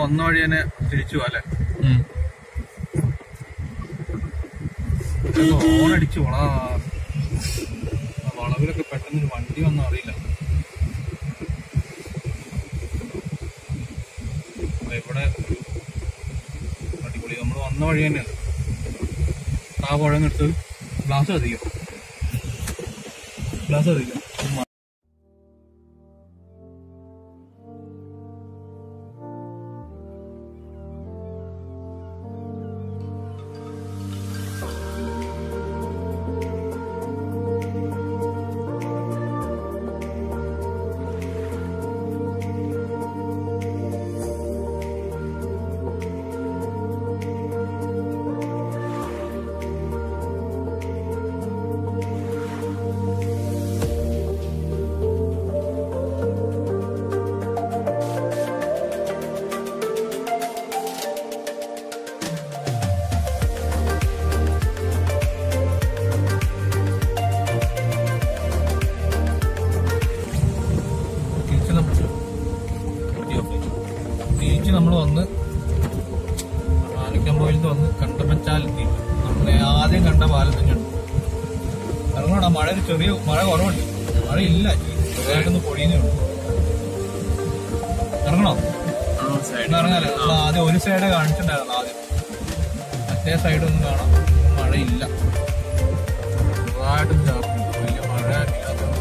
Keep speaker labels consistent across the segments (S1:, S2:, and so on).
S1: വന്ന വഴി തന്നെ തിരിച്ചു പോവാ അല്ലേ ഓണടിച്ചു വളാ ആ വളവിലൊക്കെ പെട്ടെന്ന് ഒരു വണ്ടി വന്ന അറിയില്ല ദാ ഇവിടെ ഒരു അടിപൊളി നമ്മൾ വന്ന വഴി തന്നെയാണ് ആ പുഴ എടുത്ത് ഗ്ലാസ് അധികം ഗ്ലാസ് അധികം തിരിച്ച് നമ്മൾ തിരിച്ച് നമ്മൾ വന്ന് ആനക്കമ്പോയിലത്ത് വന്ന് കണ്ടപ്പച്ചാലെത്തി നമ്മളെ ആദ്യം കണ്ട പാലം തന്നെയാണ് ഇറങ്ങണം മഴ ഒരു ചെറിയ മഴ കുറവുണ്ട് മഴ ഇല്ല ചെറുതായിട്ടൊന്ന് പൊടിയുന്നേ ഉള്ളൂ ഇറങ്ങണോ സൈഡിൽ ഇറങ്ങാല്ലേ നമ്മൾ ആദ്യം ഒരു സൈഡ് കാണിച്ചിട്ടുണ്ടായിരുന്നു ആദ്യം മറ്റേ സൈഡ് ഒന്നും കാണാം മഴയില്ല ചെറുതായിട്ടും ചാർത്തുണ്ട് വലിയ മഴ ഇല്ലാത്ത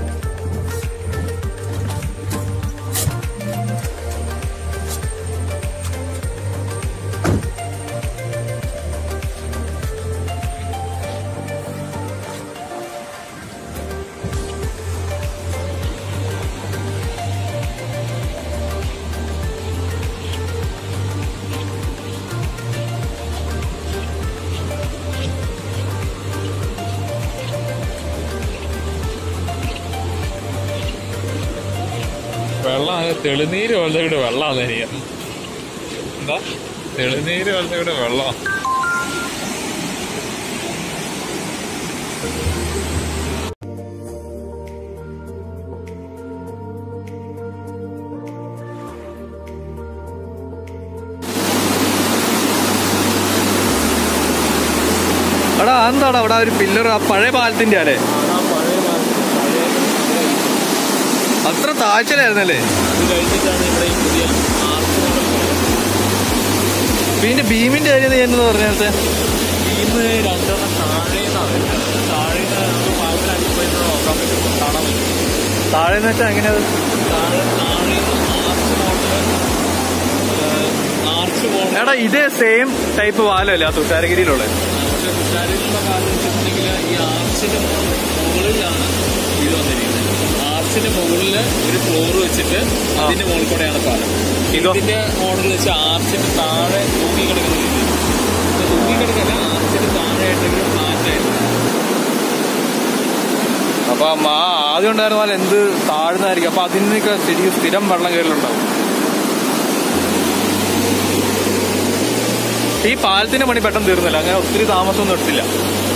S2: വെള്ളം തെളിനീര് പോലത്തെ ഇവിടെ വെള്ളമാണ് എനിക്ക്
S1: എന്താ
S2: തെളിനീര് പോലത്തെ ഇവിടെ വെള്ളം
S1: എടാ എന്താടാ അവിടെ ഒരു പില്ലർ ആ പഴയ പാലത്തിന്റെ അല്ലേ അത്ര താഴ്ചയിലായിരുന്നല്ലേ
S2: ഇത് കഴിഞ്ഞിട്ടാണ് ഇവിടെ ഈ പുതിയ ആർച്ച്
S1: പിന്നെ ഭീമിന്റെ കാര്യം നീ എന്ന് പറഞ്ഞ നേരത്തെ
S2: ടീം രണ്ടെണ്ണം താഴേന്നാണ് വരുന്നത് താഴേന്ന് നമുക്ക് പാവത്തിൽ അനുഭവം നോക്കാൻ പറ്റും കാണാൻ പറ്റും
S1: താഴെ എന്ന് വെച്ചാൽ എങ്ങനെയത്
S2: താഴെ താഴേന്ന് ആർച്ച് മോഡല് ആർച്ച് മോഡൽ
S1: എടാ ഇതേ സെയിം ടൈപ്പ് പാലല്ലേ ആ തുഷാരഗിരിയിലുള്ള
S2: പക്ഷെ കുറ്റാരിയിലുള്ള കാര്യം വെച്ചിട്ടുണ്ടെങ്കിൽ ഈ ആർച്ചിന്റെ മുകളിലാണ് ഇത് വന്നിരിക്കുന്നത് ആർച്ചിന്റെ മുകളിൽ ഒരു ഫ്ലോർ വെച്ചിട്ട് അതിന്റെ മുകളിൽ കൂടെയാണ് പാലം
S1: ഇതോ?
S2: ഇതിന്റെ മോഡൽ വെച്ച് ആർച്ചിന്റെ താഴെ തൂങ്ങി കിടക്കുന്ന രീതി ഇത് തൂങ്ങി കിടക്കല്ല ആർച്ചിന്റെ താഴെയായിട്ട് ഒരു ഫ്ലാറ്റ് ആയിട്ട്
S1: അപ്പൊ ആ ആദ്യം ഉണ്ടായിരുന്ന പോലെ എന്ത് താഴ്ന്നതായിരിക്കും അപ്പൊ അതിനൊക്കെ ശരിക്കും സ്ഥിരം വെള്ളം കയറലുണ്ടാവും ഈ പാലത്തിന്റെ പണി പെട്ടെന്ന് തീർന്നില്ല അങ്ങനെ ഒത്തിരി താമസമൊന്നും എടുത്തില്ല